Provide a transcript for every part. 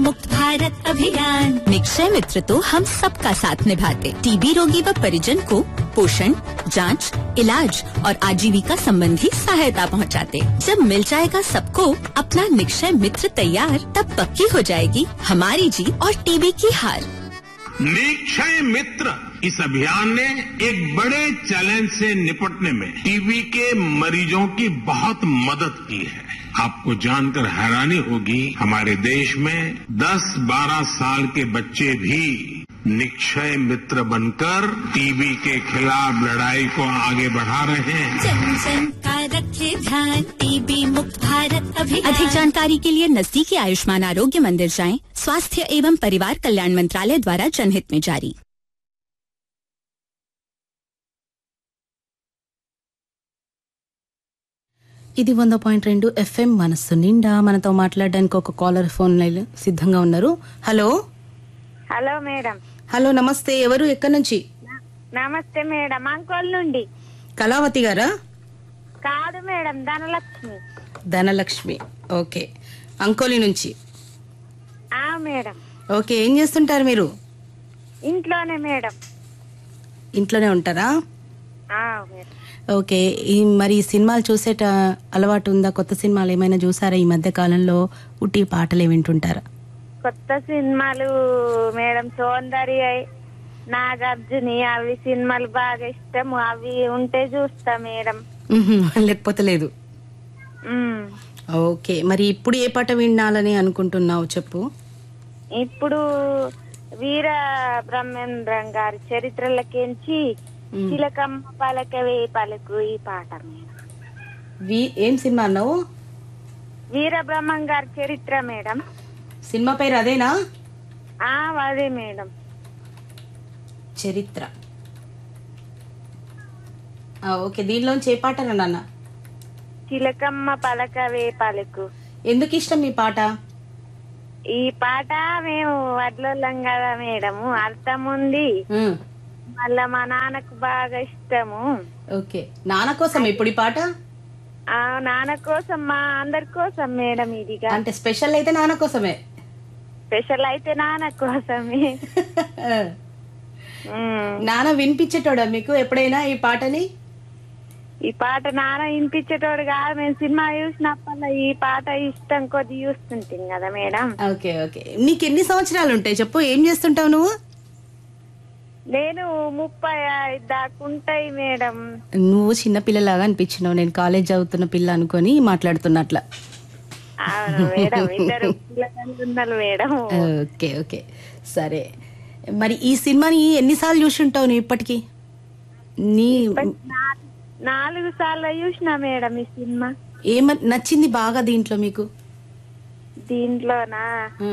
मुक्त भारत अभियान निक्षय मित्र तो हम सबका साथ निभाते टीबी रोगी व परिजन को पोषण जांच, इलाज और आजीविका संबंधी सहायता पहुंचाते। जब मिल जाएगा सबको अपना निक्षय मित्र तैयार तब पक्की हो जाएगी हमारी जीत और टीबी की हार निक्षय मित्र इस अभियान ने एक बड़े चैलेंज से निपटने में टीबी के मरीजों की बहुत मदद की है आपको जानकर हैरानी होगी हमारे देश में 10-12 साल के बच्चे भी निक्षय मित्र बनकर टीबी के खिलाफ लड़ाई को आगे बढ़ा रहे हैं जन जन का रखे ध्यान टीबी मुक्त भारत अभियान अधिक जानकारी के लिए नजदीकी आयुष्मान आरोग्य मंदिर जाएं स्वास्थ्य एवं परिवार कल्याण मंत्रालय द्वारा जनहित में जारी ఇది వంద పాయింట్ రెండు ఎఫ్ఎం మనస్సు నిండా మనతో మాట్లాడడానికి ఒక కాలర్ ఫోన్ లైన్ సిద్ధంగా ఉన్నారు హలో హలో మేడం హలో నమస్తే ఎవరు ఎక్కడి నుంచి నమస్తే మేడం అంకోల్ నుండి కళావతి గారా కాదు మేడం ధనలక్ష్మి ధనలక్ష్మి ఓకే అంకోలి నుంచి ఆ మేడం ఓకే ఏం చేస్తుంటారు మీరు ఇంట్లోనే మేడం ఇంట్లోనే ఉంటారా ఆ మేడం ఓకే ఈ మరి ఈ సినిమాలు చూసేట అలవాటు ఉందా కొత్త సినిమాలు ఏమైనా చూసారా ఈ మధ్య కాలంలో ఉట్టి పాటలే వింటుంటారా కొత్త సినిమాలు మేడం సౌందర్య నాగార్జుని అవి సినిమాలు బాగా ఇష్టం అవి ఉంటే చూస్తా మేడం మ్హూ, లేకపోతే లేదు ఉమ్. ఓకే మరి ఇప్పుడు ఏ పాట వినాలని అనుకుంటున్నావు చెప్పు ఇప్పుడు వీర బ్రహ్మేంద్రం గారి చరిత్రలకించి చిలకమ్మ పలకవే పలుకు ఈ పాట మేడం వి ఏం సినిమా అన్నావు వీర బ్రహ్మం గారి చరిత్ర మేడం సినిమా పేరు అదేనా ఆ అదే మేడం చరిత్ర ఆ, ఓకే దీనిలోంచి ఏ పాట నాన్న చిలకమ్మ పలకవే పలుకు ఎందుకు ఇష్టం ఈ పాట ఈ పాట మేము వడ్లోళ్ళం కదా మేడము అర్థం ఉంది ఉమ్, మళ్ళా మా నాన్నకు బాగా ఇష్టము ఓకే నాన్న కోసం ఇప్పుడు ఈ పాట ఆ నాన్న కోసం మా అందరి కోసం మేడం ఇదిగా అంటే స్పెషల్ అయితే నాన్న కోసమే స్పెషల్ అయితే నాన్న కోసమే ఉమ్. నాన్న వినిపించేటోడా మీకు ఎప్పుడైనా ఈ పాటని ఈ పాట నాన్న వినిపించేటోడు కాదు మేము సినిమా చూసినప్పల్లా ఈ పాట ఇష్టం కొద్ది చూస్తుంటాం కదా మేడం ఓకే ఓకే నీకు ఎన్ని సంవత్సరాలు ఉంటాయి చెప్పు ఏం చేస్తుంటావు నువ్వు నేను ముప్పై ఐదు దాకా ఉంటాయి మేడం నువ్వు చిన్న పిల్లలాగా అనిపించినావు నేను కాలేజ్ చదువుతున్న పిల్ల అనుకొని మాట్లాడుతున్నట్ల అవును మేడం ఇద్దరు పిల్లలు ఉన్నారు మేడం ఓకే ఓకే సరే మరి ఈ సినిమాని ఎన్నిసార్లు చూసుంటావు నువ్వు ఇప్పటికి నీ నా- నాలుగు సార్లు చూసిన మేడం ఈ సినిమా ఏమ నచ్చింది బాగా దీంట్లో మీకు దీంట్లోనా ఆ,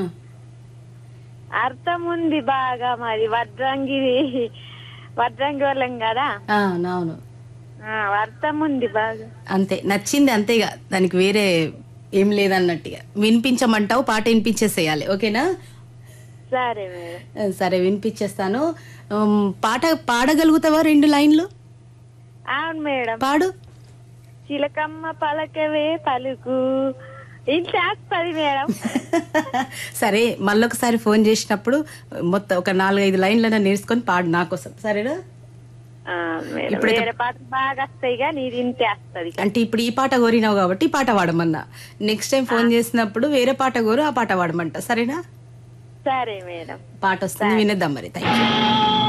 అర్థం ఉంది బాగా మరి వడ్రంగి వడ్రంగి వాళ్ళం కదా ఆ, అవును ఆ, అర్థం ఉంది బాగా అంతే నచ్చింది అంతేగా దానికి వేరే ఏం లేదన్నట్టుగా వినిపించమంటావు పాట వినిపించేసేయాలి ఓకేనా సరే మేడం ఆ, సరే వినిపించేస్తాను ఉమ్, పాట పాడగలుగుతావా రెండు లైన్లు అవును మేడం పాడు చిలకమ్మ పలకవే పలుకు ఇంట్లో వస్తుంది మేడం సరే మళ్ళొకసారి ఫోన్ చేసినప్పుడు మొత్తం ఒక నాలుగైదు లైన్లైనా నేర్చుకొని పాడు నా కోసం సరేనా ఆ, మేడం ఇప్పుడైతే- వేరే పాటలు బాగా వస్తాయి కానీ ఇది ఇంతే వస్తుంది అంటే ఇప్పుడు ఈ పాట కోరినావు కాబట్టి ఈ పాట పాడమన్నా నెక్స్ట్ టైం ఫోన్ చేసినప్పుడు వేరే పాట కోరు ఆ పాట పాడమంట సరేనా సరే మేడం పాట వస్తుంది వినేద్దాం మరి థ్యాంక్ యూ